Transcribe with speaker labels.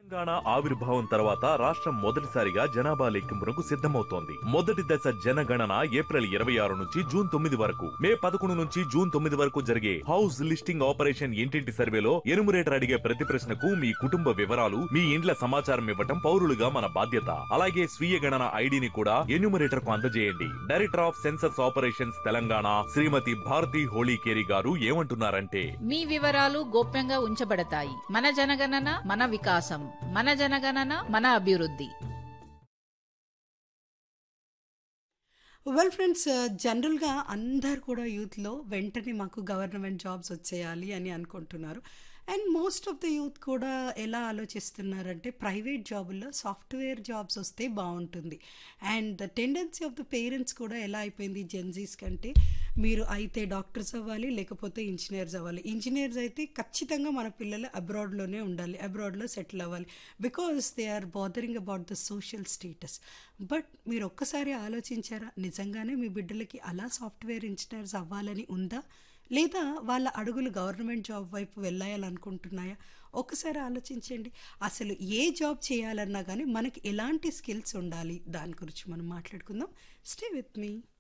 Speaker 1: తెలంగాణ ఆవిర్భావం తర్వాత రాష్ట్రం మొదటిసారిగా జనాభా లెక్కింపునకు సిద్ధమవుతోంది మొదటి దశ జనగణన ఏప్రిల్ ఇరవై ఆరు నుంచి జూన్ తొమ్మిది వరకు మే పదకొండు నుంచి జూన్ తొమ్మిది వరకు జరిగే హౌస్ లిస్టింగ్ ఆపరేషన్ ఇంటింటి సర్వేలో ఎనుమరేటర్ అడిగే ప్రతి ప్రశ్నకు మీ కుటుంబ వివరాలు మీ ఇండ్ల సమాచారం ఇవ్వటం పౌరులుగా మన బాధ్యత అలాగే స్వీయ గణన ఐడిని కూడా ఎన్యూమరేటర్ కు అందజేయండి director of census operations Telangana Shrimati Bharati Holikeri గారు ఏమంటున్నారంటే
Speaker 2: మీ వివరాలు గోప్యంగా ఉంచబడతాయి మన జనగణన మన వికాసం మన జనగణన మన అభివృద్ధి
Speaker 3: వెల్ ఫ్రెండ్స్ జనరల్గా అందరు కూడా యూత్లో వెంటనే మాకు గవర్నమెంట్ జాబ్స్ వచ్చేయాలి అని అనుకుంటున్నారు and most of the youth కూడా ఎలా ఆలోచిస్తున్నారంటే ప్రైవేట్ జాబుల్లో సాఫ్ట్వేర్ జాబ్స్ వస్తే బాగుంటుంది and the tendency of the parents కూడా ఎలా అయిపోయింది జెన్జీస్ కంటే మీరు అయితే డాక్టర్స్ అవ్వాలి లేకపోతే ఇంజనీర్స్ అవ్వాలి ఇంజనీర్స్ అయితే ఖచ్చితంగా మన పిల్లలు అబ్రాడ్లోనే ఉండాలి అబ్రాడ్లో సెటిల్ అవ్వాలి because they are bothering about the social status but మీరు ఒక్కసారి ఆలోచించారా నిజంగానే మీ బిడ్డలకి అలా సాఫ్ట్వేర్ ఇంజనీర్స్ అవ్వాలని ఉందా లేదా వాళ్ళ అడుగులు గవర్నమెంట్ జాబ్ వైపు వెళ్ళాలనుకుంటున్నాయా ఒకసారి ఆలోచించండి అసలు ఏ జాబ్ చేయాలన్నా కానీ మనకి ఎలాంటి స్కిల్స్ ఉండాలి దాని గురించి మనం మాట్లాడుకుందాం స్టే విత్ మీ